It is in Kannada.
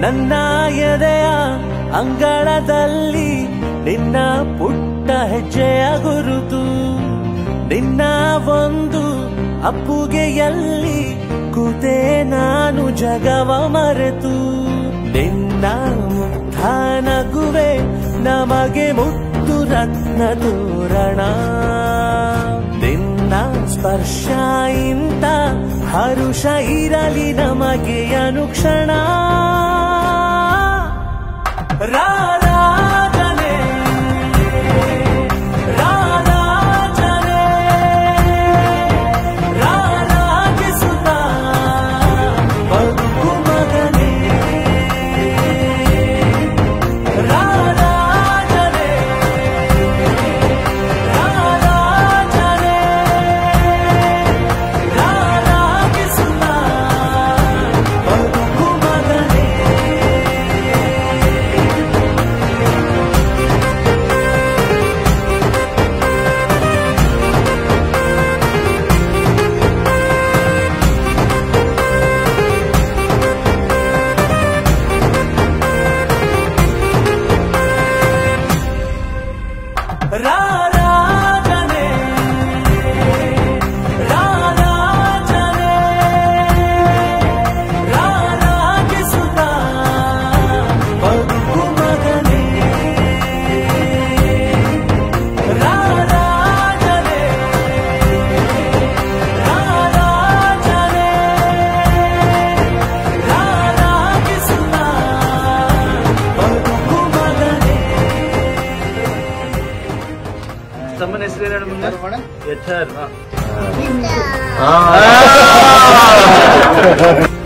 ನನ್ನ ಎದೆಯ ಅಂಗಳದಲ್ಲಿ ನಿನ್ನ ಪುಟ್ಟ ಹೆಜ್ಜೆಯ ಗುರುತು ನಿನ್ನ ಒಂದು ಅಪ್ಪುಗೆಯಲ್ಲಿ ಕೂತೆ ನಾನು ಜಗವ ಮರೆತು ನಿನ್ನ ಮುಗ್ಧ ನಗುವೆ ನಮಗೆ ಮುತ್ತು ರತ್ನ ತೋರಣ ನಿನ್ನ ಸ್ಪರ್ಶ ಇಂತ ಹರುಷ ಇರಲಿ ನಮಗೆ ಅನುಕ್ಷಣ ರಾರಾಜನೆ ರಾರಾಜನೆ ರಾರಾಜಿಸುತ್ತ ಬದುಕು ಮಗನೇ ರಾರಾಜನೆ ರಾರಾಜನೆ ರಾರಾಜಿಸುತ್ತ ಬದುಕು ಮಗನೇ ರಾರಾಜನೆ ರಾರಾಜನೆ ರಾರಾಜಿಸುತ್ತ ಬದುಕು ಮಗನೇ ರಾರಾಜನೆ ರಾರಾಜನೆ ರಾರಾಜಿಸುತ್ತ ಬದುಕು ಮಗನೇ ತಮ್ಮನ ಹೆಸರು ಏನು ಮುಂದೆ ಯಥರ್ ಆ